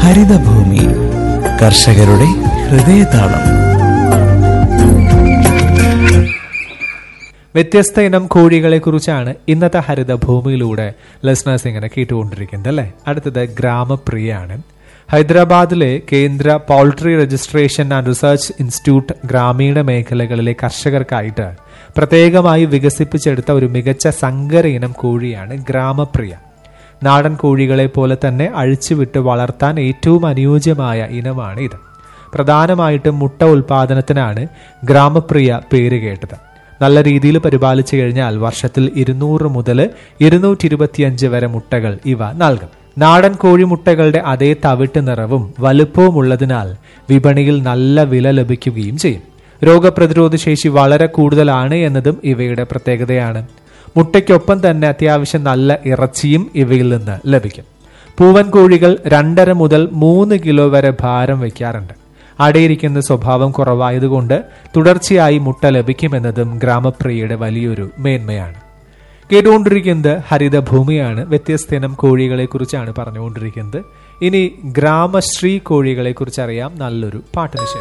ഹരിതഭൂമി കർഷകരുടെ ഹൃദയതാളം വ്യത്യസ്ത ഇനം കോഴികളെ കുറിച്ചാണ് ഇന്നത്തെ ഹരിതഭൂമിയിലൂടെ ലിസ്ണേഴ്സ് ഇങ്ങനെ കേട്ടുകൊണ്ടിരിക്കുന്നത് അല്ലേ അടുത്തത് ഗ്രാമപ്രിയാണ് ഹൈദരാബാദിലെ കേന്ദ്ര poultry registration and research institute ഗ്രാമീണ മേഖലകളിലെ കർഷകർക്കായിട്ട് പ്രത്യേകമായി വികസിപ്പിച്ചെടുത്ത ഒരു മികച്ച സങ്കര ഇനം കോഴിയാണ് ഗ്രാമപ്രിയ നാടൻ കോഴികളെ പോലെ തന്നെ അഴിച്ചുവിട്ട് വളർത്താൻ ഏറ്റവും അനുയോജ്യമായ ഇനമാണ് ഇത് പ്രധാനമായിട്ടും മുട്ട ഉൽപാദനത്തിനാണ് ഗ്രാമപ്രിയ പേര് കേട്ടത് നല്ല രീതിയിൽ പരിപാലിച്ചു കഴിഞ്ഞാൽ വർഷത്തിൽ ഇരുന്നൂറ് മുതൽ ഇരുന്നൂറ്റി ഇരുപത്തിയഞ്ച് വരെ മുട്ടകൾ ഇവ നൽകും നാടൻ കോഴിമുട്ടകളുടെ അതേ തവിട്ട് നിറവും വലുപ്പവും ഉള്ളതിനാൽ വിപണിയിൽ നല്ല വില ലഭിക്കുകയും ചെയ്യും രോഗപ്രതിരോധ ശേഷി വളരെ കൂടുതലാണ് എന്നതും ഇവയുടെ പ്രത്യേകതയാണ് മുട്ടയ്ക്കൊപ്പം തന്നെ അത്യാവശ്യം നല്ല ഇറച്ചിയും ഇവയിൽ നിന്ന് ലഭിക്കും പൂവൻ കോഴികൾ രണ്ടര മുതൽ മൂന്ന് കിലോ വരെ ഭാരം വയ്ക്കാറുണ്ട് അടയിരിക്കുന്ന സ്വഭാവം കുറവായതുകൊണ്ട് തുടർച്ചയായി മുട്ട ലഭിക്കുമെന്നതും ഗ്രാമപ്രിയയുടെ വലിയൊരു മേന്മയാണ് കേട്ടുകൊണ്ടിരിക്കുന്നത് ഹരിതഭൂമിയാണ് വ്യത്യസ്ത ഇനം കോഴികളെ കുറിച്ചാണ് പറഞ്ഞുകൊണ്ടിരിക്കുന്നത് ഇനി ഗ്രാമശ്രീ കോഴികളെ കുറിച്ച് അറിയാം നല്ലൊരു പാട്ടിന് ശേഷം